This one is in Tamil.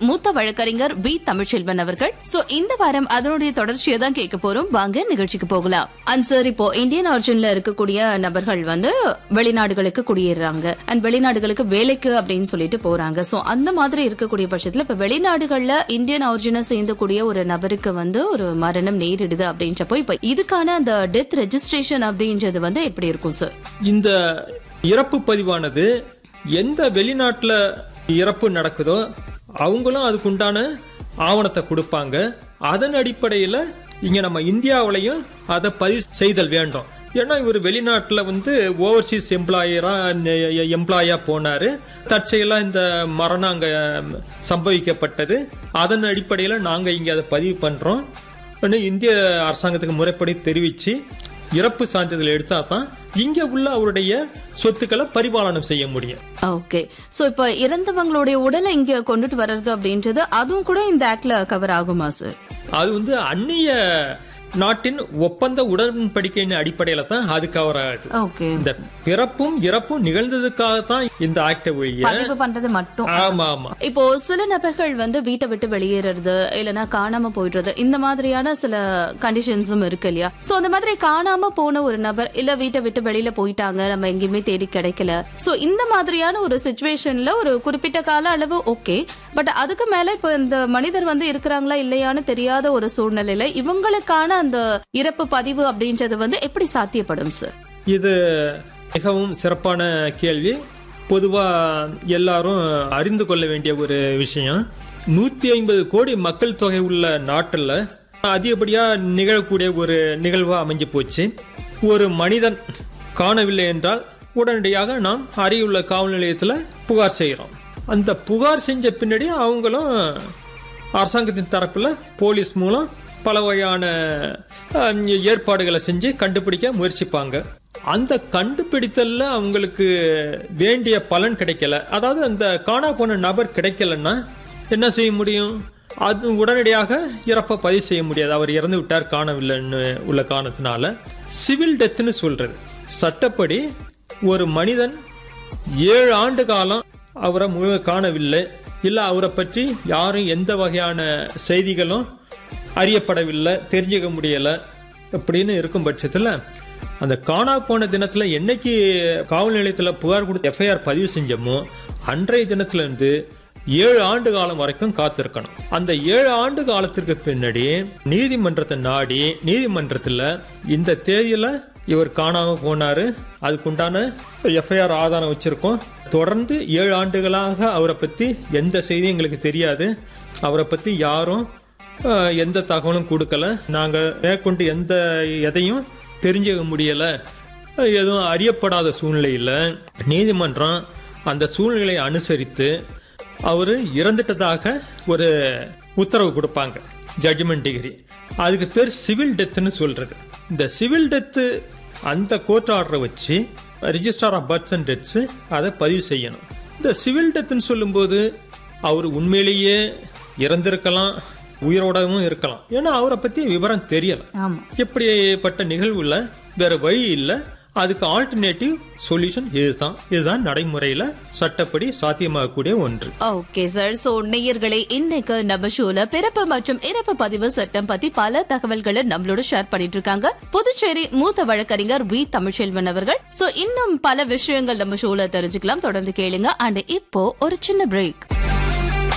மூத்த வழக்கறிஞர் பி தமிழ்ச்செல்வன் அவர்கள் சோ இந்த வாரம் அதனுடைய தொடர்ச்சியை தான் கேட்க போறோம் வாங்க நிகழ்ச்சிக்கு போகலாம் அண்ட் சார் இப்போ இந்தியன் ஆரிஜின்ல இருக்கக்கூடிய நபர்கள் வந்து வெளிநாடுகளுக்கு குடியேறாங்க அண்ட் வெளிநாடுகளுக்கு வேலைக்கு அப்படின்னு சொல்லிட்டு போறாங்க சோ அந்த மாதிரி இருக்கக்கூடிய பட்சத்துல இப்ப வெளிநாடுகள்ல இந்தியன் ஆரிஜினை சேர்ந்தக்கூடிய ஒரு நபருக்கு வந்து ஒரு மரணம் நேரிடுது அப்படின்றப்போ இப்ப இதுக்கான அந்த டெத் ரெஜிஸ்ட்ரேஷன் அப்படின்றது வந்து எப்படி இருக்கும் சார் இந்த இறப்பு பதிவானது எந்த வெளிநாட்டுல இறப்பு நடக்குதோ அவங்களும் அதுக்குண்டான ஆவணத்தை கொடுப்பாங்க அதன் அடிப்படையில் இங்க நம்ம இந்தியாவிலையும் அதை பதிவு செய்தல் வேண்டும் ஏன்னா இவர் வெளிநாட்டில் வந்து ஓவர்சீஸ் எம்ப்ளாயரா எம்ப்ளாயா போனாரு தற்செயலா இந்த மரணம் அங்க சம்பவிக்கப்பட்டது அதன் அடிப்படையில் நாங்க இங்க அதை பதிவு பண்றோம் ன்னு இந்திய அரசாங்கத்துக்கு முறைப்படி தெரிவிச்சு இறப்பு சான்றிதழ் எடுத்தா தான் இங்க உள்ள அவருடைய சொத்துக்களை பரிபாலனம் செய்ய முடியும் ஓகே சோ இப்ப இறந்தவங்களுடைய உடலை இங்க கொண்டுட்டு வர்றது அப்படின்றது அதுவும் கூட இந்த ஆக்ட்ல கவர் ஆகுமா சார் அது வந்து அந்நிய நாட்டின் ஒப்பந்த உடன்படிக்கையின் அடிப்படையில தான் அது கவர் ஆகுது ஓகே இந்த பிறப்பும் இறப்பும் நிகழ்ந்ததுக்காக தான் இந்த ஆக்ட ஒழிய பதிவு பண்றது மட்டும் ஆமா ஆமா இப்போ சில நபர்கள் வந்து வீட்டை விட்டு வெளியேறது இல்லனா காணாம போயிடுறது இந்த மாதிரியான சில கண்டிஷன்ஸும் இருக்கு இல்லையா சோ அந்த மாதிரி காணாம போன ஒரு நபர் இல்ல வீட்டை விட்டு வெளியில போயிட்டாங்க நம்ம எங்கேயுமே தேடி கிடைக்கல சோ இந்த மாதிரியான ஒரு சுச்சுவேஷன்ல ஒரு குறிப்பிட்ட கால அளவு ஓகே பட் அதுக்கு மேல இப்போ இந்த மனிதர் வந்து இருக்கிறாங்களா இல்லையான்னு தெரியாத ஒரு சூழ்நிலையில இவங்களுக்கான அந்த இறப்பு பதிவு அப்படின்றது வந்து எப்படி சாத்தியப்படும் சார் இது மிகவும் சிறப்பான கேள்வி பொதுவா எல்லாரும் அறிந்து கொள்ள வேண்டிய ஒரு விஷயம் நூத்தி ஐம்பது கோடி மக்கள் தொகை உள்ள நாட்டுல அதிகப்படியா நிகழக்கூடிய ஒரு நிகழ்வா அமைஞ்சு போச்சு ஒரு மனிதன் காணவில்லை என்றால் உடனடியாக நாம் அருகிலுள்ள காவல் நிலையத்துல புகார் செய்கிறோம் அந்த புகார் செஞ்ச பின்னாடி அவங்களும் அரசாங்கத்தின் தரப்புல போலீஸ் மூலம் பல வகையான அஹ், ஏற்பாடுகளை செஞ்சு கண்டுபிடிக்க முயற்சிப்பாங்க அந்த கண்டுபிடித்தல்ல அவங்களுக்கு வேண்டிய பலன் கிடைக்கல அதாவது அந்த காணா போன நபர் கிடைக்கலன்னா என்ன செய்ய முடியும் அது உடனடியாக இறப்பை பதிவு செய்ய முடியாது அவர் இறந்து விட்டார் காணவில்லைன்னு உள்ள காரணத்தினால சிவில் டெத்னு சொல்றது சட்டப்படி ஒரு மனிதன் ஏழு ஆண்டு காலம் அவரை முழு காணவில்லை இல்ல அவரை பற்றி யாரும் எந்த வகையான செய்திகளும் அறியப்படவில்லை தெரிஞ்சுக்க முடியல அப்படின்னு இருக்கும் பட்சத்துல அந்த காணா போன தினத்துல என்னைக்கு காவல் நிலையத்துல புகார் கொடுத்து எஃப்ஐஆர் பதிவு செஞ்சோமோ அன்றைய தினத்துல இருந்து ஏழு ஆண்டு காலம் வரைக்கும் காத்திருக்கணும் அந்த ஏழு ஆண்டு காலத்திற்கு பின்னாடி நீதிமன்றத்தை நாடி நீதிமன்றத்துல இந்த தேதியில இவர் காணாம போனாரு அதுக்குண்டான எஃப்ஐஆர் ஆதாரம் வச்சிருக்கோம் தொடர்ந்து ஏழு ஆண்டுகளாக அவரை பத்தி எந்த செய்தியும் எங்களுக்கு தெரியாது அவரை பத்தி யாரும் அஹ், எந்த தகவலும் கொடுக்கல நாங்க மேற்கொண்டு எந்த எதையும் தெரிஞ்சுக்க முடியல அஹ், எதுவும் அறியப்படாத சூழ்நிலையில நீதிமன்றம் அந்த சூழ்நிலையை அனுசரித்து அவர் இறந்துட்டதாக ஒரு உத்தரவு கொடுப்பாங்க ஜட்ஜ்மெண்ட் டிகிரி அதுக்கு பேர் சிவில் டெத்துன்னு சொல்றது இந்த சிவில் டெத்து அந்த கோர்ட் ஆர்டரை வச்சு registrar of births and deaths அதை பதிவு செய்யணும் இந்த சிவில் டெத்துன்னு சொல்லும்போது அவர் உண்மையிலேயே இறந்திருக்கலாம் உயிரோடவும் இருக்கலாம் ஏன்னா அவரை பத்தி விவரம் தெரியல ஆமா இப்படிப்பட்ட நிகழ்வுல வேற வழி இல்லை அதுக்கு ஆல்டர்னேட்டிவ் சொல்யூஷன் இதுதான் இதுதான் நடைமுறையில சட்டப்படி சாத்தியமாகக்கூடிய ஒன்று ஓகே சார் சோ நேயர்களே இன்னைக்கு நம்ம ஷோல பிறப்பு மற்றும் இறப்பு பதிவு சட்டம் பத்தி பல தகவல்களை நம்மளோட ஷேர் பண்ணிட்டு இருக்காங்க புதுச்சேரி மூத்த வழக்கறிஞர் வி தமிழ்ச்செல்வன் அவர்கள் சோ இன்னும் பல விஷயங்கள் நம்ம ஷோல தெரிஞ்சுக்கலாம் தொடர்ந்து கேளுங்க அண்ட் இப்போ ஒரு சின்ன பிரேக்